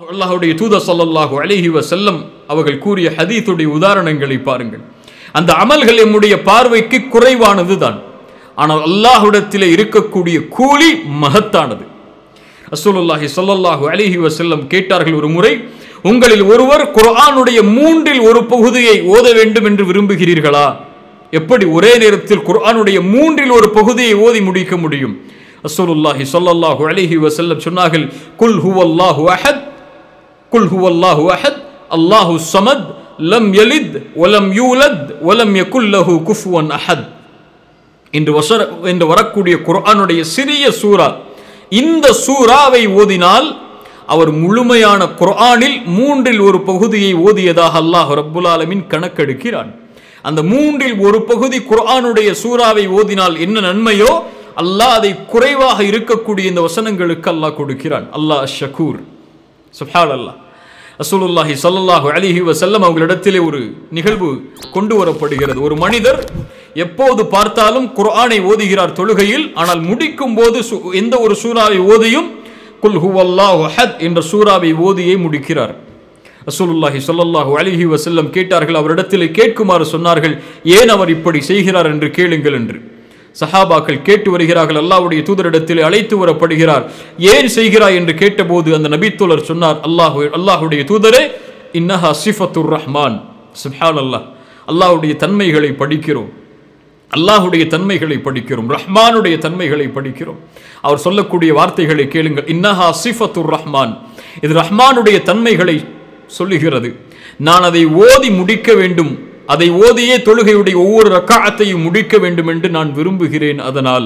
அல்லாஹுடைய தூத ஸல்லல்லாஹு அலைஹி வஸல்லம் அவர்கள் கூறிய ஹதீஸுடைய உதாரணங்களை பாருங்கள் அந்த அமல்கள் எம்முடைய பார்வைக்கு குறைவானது தான் ஆனால் அல்லாஹ்விடத்திலே இருக்கக்கூடிய கூலி மகத்தானது ரசூலுல்லாஹி ஸல்லல்லாஹு அலைஹி வஸல்லம் கேட்டார்கள் ஒரு முறை உங்களில் ஒருவர் குர்ஆனுடைய மூன்றில் ஒரு பகுதியை ஓத வேண்டும் என்று விரும்புகிறீர்களா எப்படி ஒரே நேரத்தில் குர்ஆனுடைய மூன்றில் ஒரு பகுதியை ஓதி முடிக்க முடியும் ரசூலுல்லாஹி ஸல்லல்லாஹு அலைஹி வஸல்லம் சொன்னார்கள் குல் ஹுவல்லாஹு அஹத் குல் ஹுவல்லாஹு அஹத் அல்லாஹு ஸமத் லம் யலித் வலம் யூலத் வலம் யகுல் லஹு குஃபுவன் அஹத் இன்று வசர என்று வரக்கூடிய குர்ஆனுடைய சிறிய சூரா இந்த சூறாவை ஓதினால் அவர் முழுமையான குர்ஆனில் மூன்றில் ஒரு பகுதியை ஓதியதாக அல்லாஹ் ரப்புல் ஆலமீன் கணக்கெடுக்கிறான் அந்த மூன்றில் ஒரு பகுதி குர்ஆனுடைய சூறாவை ஓதினால் என்ன நன்மையோ அல்லாஹ் அதை குறைவாக இருக்கக்கூடிய இந்த வசனங்களுக்கு அல்லாஹ் கொடுக்கிறான் அல்லாஹ் ஷக்கூர் சுப்ஹான் அல்லாஹ் ரசூலுல்லாஹி ஸல்லல்லாஹு அலைஹி வஸல்லம் அவர்களிடத்திலே ஒரு நிகழ்வு கொண்டு வரப்படுகிறது ஒரு மனிதர் எப்போது பார்த்தாலும் குர்ஆனை ஓதுகிறார் தொழுகையில் ஆனால் முடிக்கும் போது சு- எந்த ஒரு சூறாவை ஓதியும் குல் ஹுவல்லாஹு அஹத் என்ற சூறாவை ஓதியே முடிக்கிறார் ரசூலுல்லாஹி ஸல்லல்லாஹு அலைஹி வஸல்லம் கேட்டார்கள் அவரிடத்திலே கேட்குமாறு சொன்னார்கள் ஏன் அவர் இப்படி செய்கிறார் என்று கேளுங்கள் என்று சஹாபாக்கள் கேட்டு வருகிறார்கள் அல்லாஹ்வுடைய தூதரிடத்தில் அழைத்து வரப்படுகிறார் ஏன் செய்கிறாய் என்று கேட்டபோது அந்த நபித்தோழர் சொன்னார் அல்லாஹு அல்லாஹ்வுடைய தூதரே இன்னஹா சிஃபத்துர் ரஹ்மான் சுப்ஹான் அல்லாஹ் அல்லாஹ்வுடைய தன்மைகளை படிக்கிறோம் அல்லாஹ்வுடைய தன்மைகளை படிக்கிறோம் ரஹ்மானுடைய தன்மைகளை படிக்கிறோம் அவர் சொல்லக்கூடிய வார்த்தைகளை கேளுங்கள் இன்னஹா சிஃபத்துர் ரஹ்மான் இது ரஹ்மானுடைய தன்மைகளை சொல்லுகிறது நான் அதை ஓதி முடிக்க வேண்டும் அதை ஓதியே தொழுகையுடைய ஒவ்வொரு ரக்காத்தையும் முடிக்க வேண்டும் என்று நான் விரும்புகிறேன் அதனால்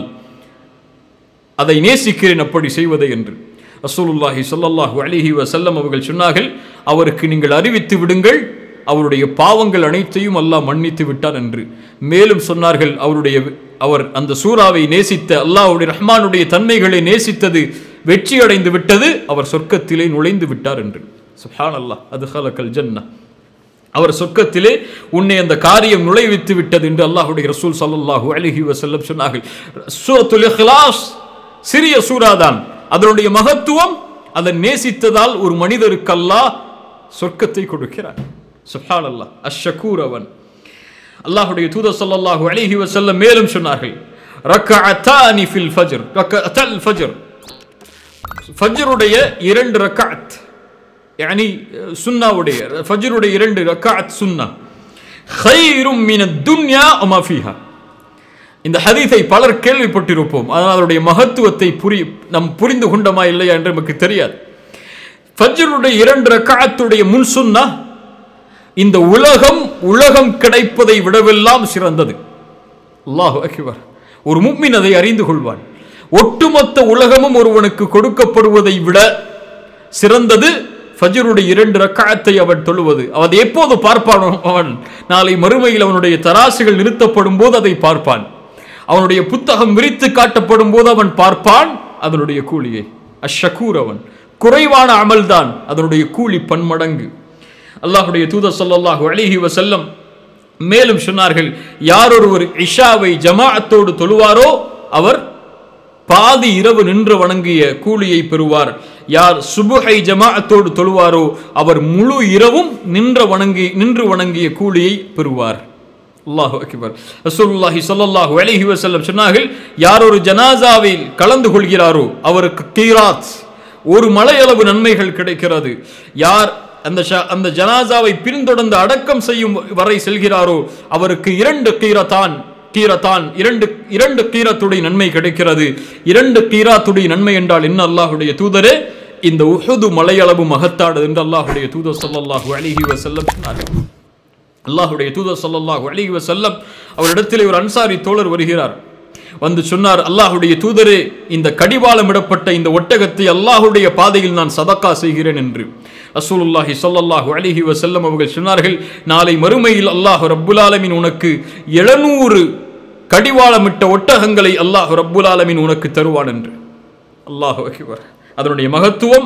அதை நேசிக்கிறேன் அப்படி செய்வதை என்று ரசூலுல்லாஹி ஸல்லல்லாஹு அலைஹி வஸல்லம் அவர்கள் சொன்னார்கள் அவருக்கு நீங்கள் அறிவித்து விடுங்கள் அவருடைய பாவங்கள் அனைத்தையும் அல்லாஹ் மன்னித்து விட்டார் என்று மேலும் சொன்னார்கள் அவருடைய அவர் அந்த சூறாவை நேசித்த அல்லாஹ்வுடைய ரஹ்மானுடைய தன்மைகளை நேசித்தது வெற்றி அடைந்து விட்டது அவர் சொர்க்கத்திலே நுழைந்து விட்டார் என்று சுப்ஹான் அல்லாஹ் அது ஹலக்கல் ஜன்னா அவர் சொர்க்கத்திலே உன்னை அந்த காரியம் நுழைவித்து விட்டது என்று அல்லாஹ்வுடைய ரசூல் ஸல்லல்லாஹு அலைஹி வஸல்லம் சொன்னார்கள் சூரத்துல் இக்லாஸ் சிறிய சூறாதான் அதனுடைய மகத்துவம் அதை நேசித்ததால் ஒரு மனிதருக்கு அல்லாஹ் சொர்க்கத்தை கொடுக்கிறார் சுப்ஹான் அல்லாஹ் அஷ்ஷகூர் அவன் அல்லாஹ்வுடைய தூதர் ஸல்லல்லாஹு அலைஹி வஸல்லம் மேலும் சொன்னார்கள் ரக்அத்தானி ஃபில் ஃபஜ்ர் ரக்அத்தல் ஃபஜ்ர் ஃபஜ்ருடைய இரண்டு ரக்அத் يعني சுன்னாவுடைய ஃபஜ்ருடைய இரண்டு ரக்காத் சுன்னா خيرٌ من الدنيا وما فيها இந்த ஹதீஸை பலர் கேள்விப்பட்டிருப்போம் அதனால் அதனுடைய மகத்துவத்தை புரி நம் புரிந்து கொண்டோமா இல்லையா என்று நமக்கு தெரியாது ஃபஜ்ருடைய இரண்டு ரக்காத்துடைய முன் சுன்னா இந்த உலகம் உலகம் கிடைப்பதை விடவெல்லாம் சிறந்தது அல்லாஹு அக்பர் ஒரு முக்மின் அதை அறிந்து கொள்வான் ஒட்டுமொத்த உலகமும் ஒருவனுக்கு கொடுக்கப்படுவதை விட சிறந்தது ஃபஜ்ருடைய இரண்டு ரக்காத்தை அவன் தொழுவது அவன் எப்போது பார்ப்பான் அவன் நாளை மறுமையில் அவனுடைய தராசுகள் நிறுத்தப்படும் போது அதை பார்ப்பான் அவனுடைய புத்தகம் விரித்து காட்டப்படும் போது அவன் பார்ப்பான் அதனுடைய கூலியை அஷக்கூர் அவன் குறைவான அமல்தான் அதனுடைய கூலி பன்மடங்கு அல்லாஹுடைய தூதர் ஸல்லல்லாஹு அலைஹி வஸல்லம் மேலும் சொன்னார்கள் யார் ஒருவர் இஷாவை ஜமாஅத்தோடு தொழுவாரோ அவர் பாதி இரவு நின்று வணங்கிய கூலியை பெறுவார் யார் சுபுஹை ஜமாஅத்தோடு தொழுவாரோ அவர் முழு இரவும் நின்ற வணங்கி நின்று வணங்கிய கூலியை பெறுவார் அல்லாஹு அக்பர் ரசூலுல்லாஹி ஸல்லல்லாஹு அலைஹி வஸல்லம் சொன்னார்கள் யார் ஒரு ஜனாசாவில் கலந்து கொள்கிறாரோ அவருக்கு கீராத் ஒரு மலையளவு நன்மைகள் கிடைக்கிறது யார் அந்த ஷ- அந்த ஜனாசாவை பின்தொடர்ந்து அடக்கம் செய்யும் வரை செல்கிறாரோ அவருக்கு இரண்டு கீரத்தான் கீரத்தான் இரண்டு இரண்டு கீரத்துடைய நன்மை கிடைக்கிறது இரண்டு கீராத்துடைய நன்மை என்றால் என்ன அல்லாஹுடைய தூதரே இந்த உஹது மலையளவு மகத்தானது என்று அல்லாஹுடைய தூதர் ஸல்லல்லாஹு அலைஹி வஸல்லம் சொன்னார்கள் அல்லாஹுடைய தூதர் ஸல்லல்லாஹு அலைஹி வஸல்லம் அவரிடத்தில் ஒரு அன்சாரி தோழர் வருகிறார் வந்து சொன்னார் அல்லாஹுடைய தூதரே இந்த கடிவாளம் இடப்பட்ட இந்த ஒட்டகத்தை அல்லாஹுடைய பாதையில் நான் சதக்கா செய்கிறேன் என்று ரசூலுல்லாஹி ஸல்லல்லாஹு அலைஹி வஸல்லம் அவர்கள் சொன்னார்கள் நாளை மறுமையில் அல்லாஹ் ரப்புல் ஆலமீன் உனக்கு எழுநூறு கடிவாளமிட்ட ஒட்டகங்களை அல்லாஹ் ரப்புல் ஆலமீன் உனக்கு தருவான் என்று அல்லாஹ் அக்பர் அதனுடைய மகத்துவம்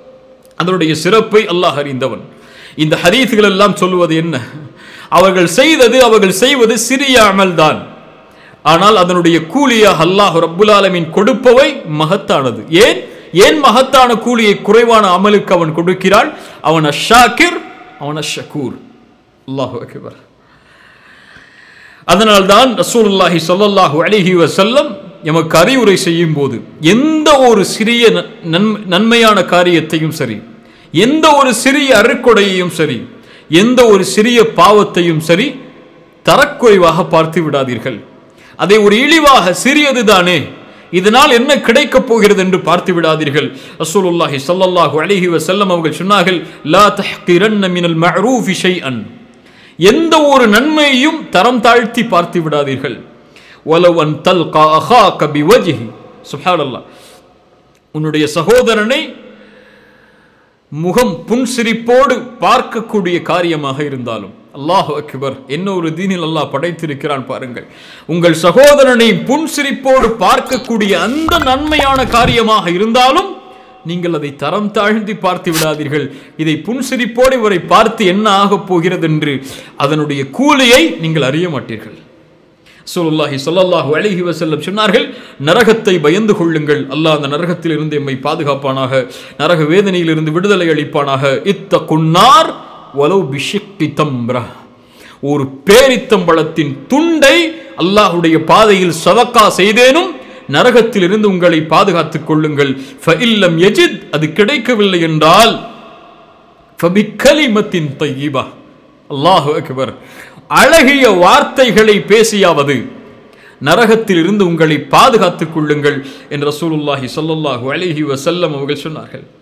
அதனுடைய சிறப்பை அல்லாஹ் அறிந்தவன் இந்த ஹதீஸ்கள் எல்லாம் சொல்லுவது என்ன அவர்கள் செய்தது அவர்கள் செய்வது சிறிய அமல்தான் ஆனால் அதனுடைய கூலியாக அல்லாஹ் ரப்புல் ஆலமீன் கொடுப்பவை மகத்தானது ஏன் ஏன் மகத்தான கூலியை குறைவான அமலுக்கு அவன் கொடுக்கிறான் அவன் அஷாக்கிர் அவன் அஷக்கூர் அல்லாஹு அக்பர் அதனால்தான் ரசூலுல்லாஹி ஸல்லல்லாஹு அலைஹி வஸல்லம் எமக்கு அறிவுரை செய்யும் போது எந்த ஒரு சிறிய ந- நன்ம- நன்மையான காரியத்தையும் சரி எந்த ஒரு சிறிய அருக்கொடையையும் சரி எந்த ஒரு சிறிய பாவத்தையும் சரி தரக்குறைவாக பார்த்து விடாதீர்கள் அதை ஒரு இழிவாக சிறியது தானே இதனால் என்ன கிடைக்கப் போகிறது என்று பார்த்து விடாதீர்கள் ரசூலுல்லாஹி ஸல்லல்லாஹு அலைஹி வஸல்லம் அவர்கள் சொன்னார்கள் லா தஹ்கிரன்ன மினல் மஅரூஃபி ஷைஅன் எந்த ஒரு நன்மையையும் தரம் தாழ்த்தி பார்த்து விடாதீர்கள் வலவ் அன் தல்கா அஹாக பிவஜ்ஹி சுப்ஹானல்லாஹ் உன்னுடைய சகோதரனை முகம் புன்சிரிப்போடு பார்க்கக்கூடிய காரியமாக இருந்தாலும் அல்லாஹ் அக்பர் என்ன ஒரு தீனில் அல்லாஹ் படைத்திருக்கிறான் பாருங்கள் உங்கள் சகோதரனை புன்சிரிப்போடு பார்க்கக்கூடிய அந்த நன்மையான காரியமாக இருந்தாலும் நீங்கள் அதை தரம் தாழ்த்தி பார்த்து விடாதீர்கள் இதை புன்சிரிப்போடு இவரை பார்த்து என்ன ஆகப் போகிறது என்று அதனுடைய கூலியை நீங்கள் அறிய மாட்டீர்கள் ரசூலுல்லாஹி ஸல்லல்லாஹு அலைஹி வஸல்லம் சொன்னார்கள் நரகத்தை பயந்து கொள்ளுங்கள் அல்லாஹ் அந்த நரகத்தில் இருந்து எம்மை பாதுகாப்பானாக நரக வேதனையில் இருந்து விடுதலை அளிப்பானாக இத்த குன்னார் வலவு பிஷிக்தி தம்ரா ஒரு பேரித்தம்பழத்தின் துண்டை அல்லாஹ்வுடைய பாதையில் சதக்கா செய்தேனும் நரகத்தில் இருந்து உங்களை பாதுகாத்துக் கொள்ளுங்கள் ஃபஇல்லம் யஜித் அது கிடைக்கவில்லை என்றால் ஃபபிக்கலிமத்தின் தையிபா அல்லாஹு அக்பர் அழகிய வார்த்தைகளை பேசியாவது நரகத்தில் இருந்து உங்களை பாதுகாத்துக் கொள்ளுங்கள் என்று ரசூலுல்லாஹி ஸல்லல்லாஹு அலைஹி வஸல்லம் அவர்கள் சொன்னார்கள்